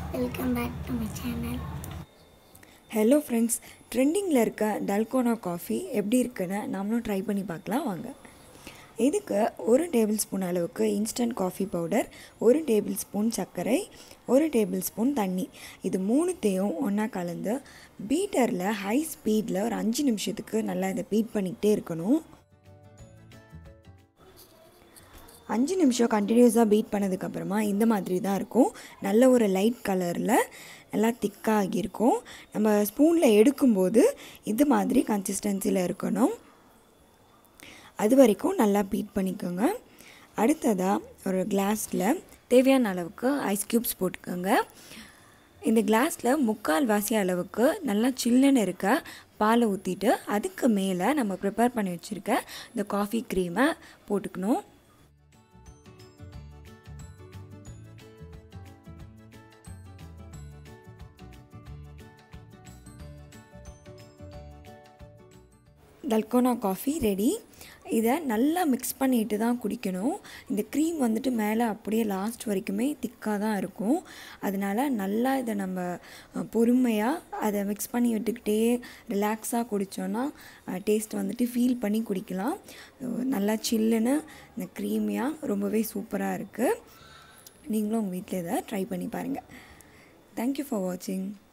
welcome back to my channel hello friends ட்ரெண்டிங்கில் இருக்க dalgona coffee எப்படி இருக்குன்னு நாமளும் ட்ரை பண்ணி பார்க்கலாம் வாங்க இதுக்கு ஒரு டேபிள் ஸ்பூன் அளவுக்கு இன்ஸ்டன்ட் காஃபி பவுடர் ஒரு டேபிள் ஸ்பூன் சர்க்கரை ஒரு டேபிள் ஸ்பூன் தண்ணி இது மூணுத்தையும் ஒன்றா கலந்து பீட்டரில் ஹை ஸ்பீடில் ஒரு அஞ்சு நிமிஷத்துக்கு நல்லா இதை பீட் பண்ணிக்கிட்டே இருக்கணும் அஞ்சு நிமிஷம் கண்டினியூஸாக பீட் பண்ணதுக்கப்புறமா இந்த மாதிரி தான் இருக்கும் நல்ல ஒரு லைட் கலரில் நல்லா திக்காகி இருக்கும் நம்ம ஸ்பூனில் எடுக்கும்போது இது மாதிரி கன்சிஸ்டன்சியில் இருக்கணும் அது வரைக்கும் நல்லா பீட் பண்ணிக்கோங்க அடுத்ததாக ஒரு கிளாஸில் தேவையான அளவுக்கு ஐஸ் க்யூப்ஸ் போட்டுக்கோங்க இந்த கிளாஸில் முக்கால் வாசி அளவுக்கு நல்லா சில்லுன்னு இருக்க பாலை ஊற்றிட்டு அதுக்கு மேலே நம்ம ப்ரிப்பேர் பண்ணி வச்சுருக்க இந்த காஃபி க்ரீமை போட்டுக்கணும் டல்கோனா காஃபி ரெடி இதை நல்லா மிக்ஸ் பண்ணிட்டு தான் குடிக்கணும் இந்த க்ரீம் வந்துட்டு மேலே அப்படியே லாஸ்ட் வரைக்குமே திக்காக தான் இருக்கும் அதனால் நல்லா இதை நம்ம பொறுமையாக அதை மிக்ஸ் பண்ணி விட்டுக்கிட்டே ரிலாக்ஸாக குடித்தோன்னா டேஸ்ட் வந்துட்டு ஃபீல் பண்ணி குடிக்கலாம் நல்லா சில்லுன்னு இந்த க்ரீமியாக ரொம்பவே சூப்பராக இருக்குது நீங்களும் உங்கள் வீட்டில் இதை ட்ரை பண்ணி பாருங்கள் தேங்க்யூ ஃபார் வாட்சிங்